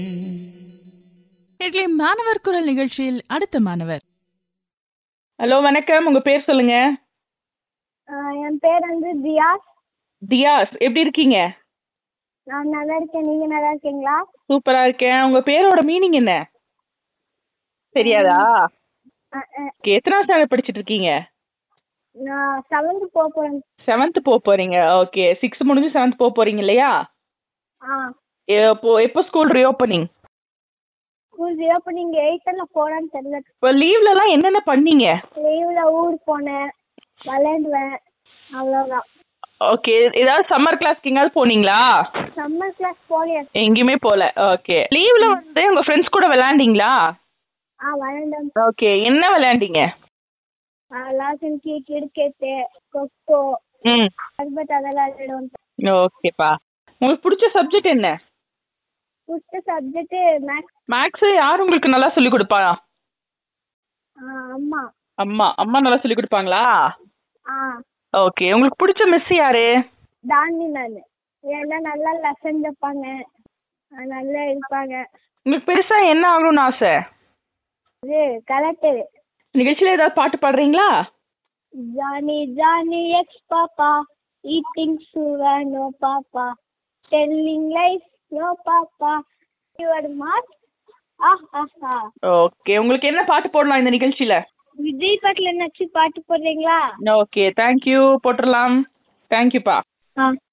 இட்லி மாணவர் குரல் நிகழ்ச்சியில் அடுத்த மாணவர் ஹலோ வணக்கம் உங்க பேர் சொல்லுங்க ஆஹ் என் பேர் வந்து தியாஸ் தியாஸ் எப்படி இருக்கீங்க நான் நல்லா இருக்கேன் நீங்க நல்லா இருக்கீங்களா சூப்பரா இருக்கேன் உங்க பேரோட மீனிங் என்ன தெரியாதா ஆஹ் ஆஹ் Okay, எத்தனாவது ஸ்டாண்டர்ட் படிச்சிட்டு இருக்கீங்க நான் செவன்த் போக போறேன் செவன்த் போக போறீங்க ஓகே சிக்ஸ் முடிஞ்சு செவன்த் போக போறீங்க இல்லையா ஆ எப்போ எப்போ ஸ்கூல் ரீஓப்பனிங் ஸ்கூல் ரீஓப்பனிங் எயித்தில் போறான்னு தெரியல இப்போ லீவ்ல எல்லாம் என்னென்ன பண்ணீங்க லீவில் ஊர் போனேன் விளையாடுவேன் அவ்வளோதான் ஓகே ஏதாவது சம்மர் கிளாஸ்க்கு எங்கேயாவது போனீங்களா சம்மர் கிளாஸ் போகலையா எங்கேயுமே போல ஓகே லீவ்ல வந்து உங்க ஃப்ரெண்ட்ஸ் கூட விளையாண்டீங்களா ஆ விளையாண்டேன் ஓகே என்ன விளையாண்டீங்க லாசன்கி கிரிக்கெட்டு கொக்கோ ம் அதுபட் அதெல்லாம் விளையாடுவோம் ஓகேப்பா உங்களுக்கு பிடிச்ச சப்ஜெக்ட் என்ன பிடிச்ச சப்ஜெக்ட் மேக்ஸ் மேக்ஸ் யார் உங்களுக்கு நல்லா சொல்லி கொடுப்பா அம்மா அம்மா அம்மா நல்லா சொல்லி கொடுப்பாங்களா ஆ ஓகே உங்களுக்கு பிடிச்ச மிஸ் யாரு தாண்டி நான் ஏன்னா நல்லா லெசன் வைப்பாங்க ஆ, நல்லா இருப்பாங்க உங்களுக்கு பெருசா என்ன ஆகணும்னு ஆசை இது கலெக்டர் நிகழ்ச்சியில ஏதாவது பாட்டு பாடுறீங்களா Johnny, Johnny, ex-papa, eating sugar, no papa, telling lies, no papa, your mark, ah, ah, ah. Okay உங்களுக்கு என்ன பாட்டு போடலாம் இந்த நிகழ்ச்சியில விஜய் பாட்டில் என்னாச்சு பாட்டு போடுறீங்களா ஓகே தேங்க்யூ போட்டுடலாம் தேங்க்யூப்பா ஆ